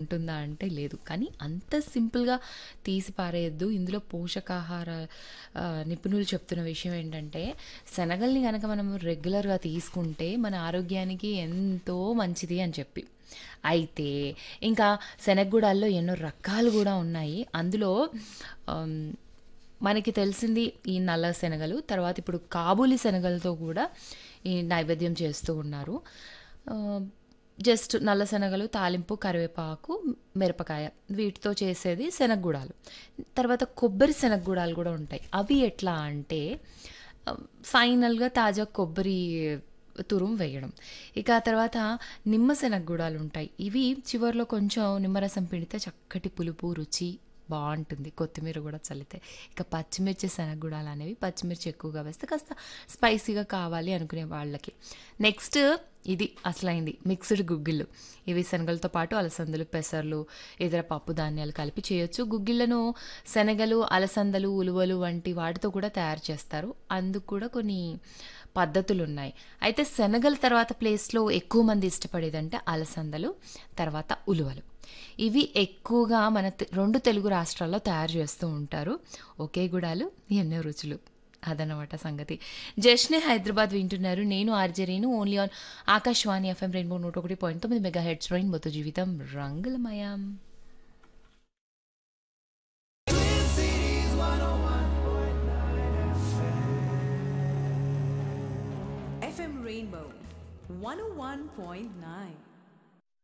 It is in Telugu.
ఉంటుందా అంటే లేదు కానీ అంత సింపుల్గా తీసి పారేయద్దు ఇందులో పోషకాహార ఆ, నిపుణులు చెప్తున్న విషయం ఏంటంటే శనగల్ని కనుక మనం రెగ్యులర్గా తీసుకుంటే మన ఆరోగ్యానికి ఎంతో మంచిది అని చెప్పి అయితే ఇంకా శనగగుడాల్లో ఎన్నో రకాలు కూడా ఉన్నాయి అందులో ఆమ్, మనకి తెలిసింది ఈ నల్ల శనగలు తర్వాత ఇప్పుడు కాబూలి శనగలతో కూడా ఈ నైవేద్యం చేస్తూ ఉన్నారు ఆ, జస్ట్ నల్ల శనగలు తాలింపు కరివేపాకు మిరపకాయ వీటితో చేసేది శనగగుడాలు తర్వాత కొబ్బరి శనగగుడాలు కూడా ఉంటాయి అవి ఎట్లా అంటే ఆ, ఫైనల్గా తాజా కొబ్బరి తురుము వేయడం ఇక ఆ తర్వాత నిమ్మ శనగగుడాలు ఉంటాయి ఇవి చివరిలో కొంచెం నిమ్మరసం పిండితే చక్కటి పులుపు రుచి బాగుంటుంది కొత్తిమీర కూడా చల్లితే ఇక పచ్చిమిర్చి శనగగుడాలు అనేవి పచ్చిమిర్చి ఎక్కువగా వేస్తే కాస్త స్పైసీగా కావాలి అనుకునే వాళ్ళకి నెక్స్ట్ ఇది అసలైంది మిక్స్డ్ గుగ్గిళ్ళు ఇవి శనగలతో పాటు అలసందలు పెసర్లు ఇతర పప్పు ధాన్యాలు కలిపి చేయొచ్చు గుగ్గిళ్ళను శనగలు అలసందలు ఉలువలు వంటి వాటితో కూడా తయారు చేస్తారు అందుకు కూడా కొన్ని పద్ధతులు ఉన్నాయి అయితే శనగల తర్వాత ప్లేస్లో ఎక్కువ మంది ఇష్టపడేదంటే అలసందలు తర్వాత ఉలువలు ఇవి ఎక్కువగా మన తె- రెండు తెలుగు రాష్ట్రాల్లో తయారు చేస్తూ ఉంటారు ఒకే గుడాలు ఎన్నో రుచులు అదనమాట సంగతి జస్నే హైదరాబాద్ వింటున్నారు నేను ఆర్జరీను only on Akashvani FM rainbow నూట ఒకటి పాయింట్ తొమ్మిది మెగా హెడ్స్ రెయిన్ మొత్తం జీవితం రంగులమయం FM Rainbow 101.9.